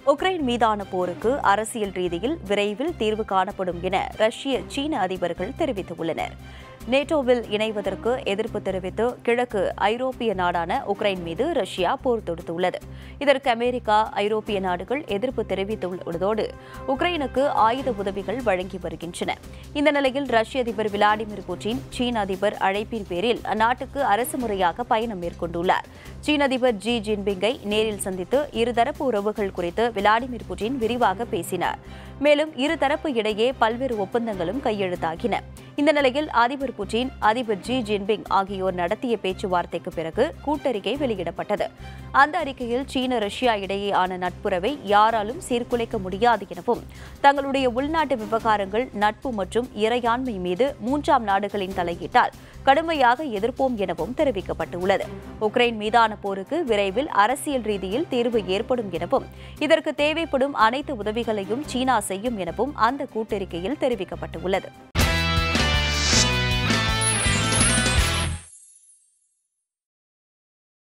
Ukraine மீதான போருக்கு அரசியல் ரீதியில் விரைவில் தீர்வு காணப்படும் என ரஷ்ய சீன அதிபர்கள் தெரிவித்துள்ளனர் நேட்டோவில் இணைவதற்கு எதிர்ப்பு தெரிவித்து கிழக்கு ஐரோப்பிய நாடான உக்ரைன் மீது ரஷ்யா போர் தொடுத்துள்ளது இதற்கு அமெரிக்கா ஐரோப்பிய நாடுகள் எதிர்ப்பு தெரிவித்துள்ளதோடு உக்ரைனுக்கு ஆயுத உதவிகள் வழங்கி வருகின்றன இந்த நிலையில் ரஷ்ய அதிபர் விளாடிமிர் புட்டின் சீன அதிபர் அழைப்பின் பேரில் அந்நாட்டுக்கு அரசு முறையாக பயணம் மேற்கொண்டுள்ளார் சீன அதிபர் ஜி ஜின்பிங்கை நேரில் சந்தித்து இருதரப்பு உறவுகள் குறித்து விளாடிமிர் புட்டின் விரிவாக பேசினார் மேலும் இருதரப்பு இடையே பல்வேறு ஒப்பந்தங்களும் கையெழுத்தாகின இந்த நிலையில் அதிபர் புட்டின் அதிபர் ஜி ஜின்பிங் ஆகியோர் நடத்திய பேச்சுவார்த்தைக்கு பிறகு கூட்டறிக்கை வெளியிடப்பட்டது அந்த அறிக்கையில் சீன ரஷ்யா இடையேயான நட்புறவை யாராலும் சீர்குலைக்க முடியாது எனவும் தங்களுடைய உள்நாட்டு விவகாரங்கள் நட்பு மற்றும் இறையாண்மை மீது மூன்றாம் நாடுகளின் தலையீட்டால் கடுமையாக எதிர்ப்போம் எனவும் தெரிவிக்கப்பட்டுள்ளது உக்ரைன் மீதான போருக்கு விரைவில் அரசியல் ரீதியில் தீர்வு ஏற்படும் எனவும் இதற்கு தேவைப்படும் அனைத்து உதவிகளையும் சீனா செய்யும் எனவும் அந்த கூட்டறிக்கையில் தெரிவிக்கப்பட்டுள்ளது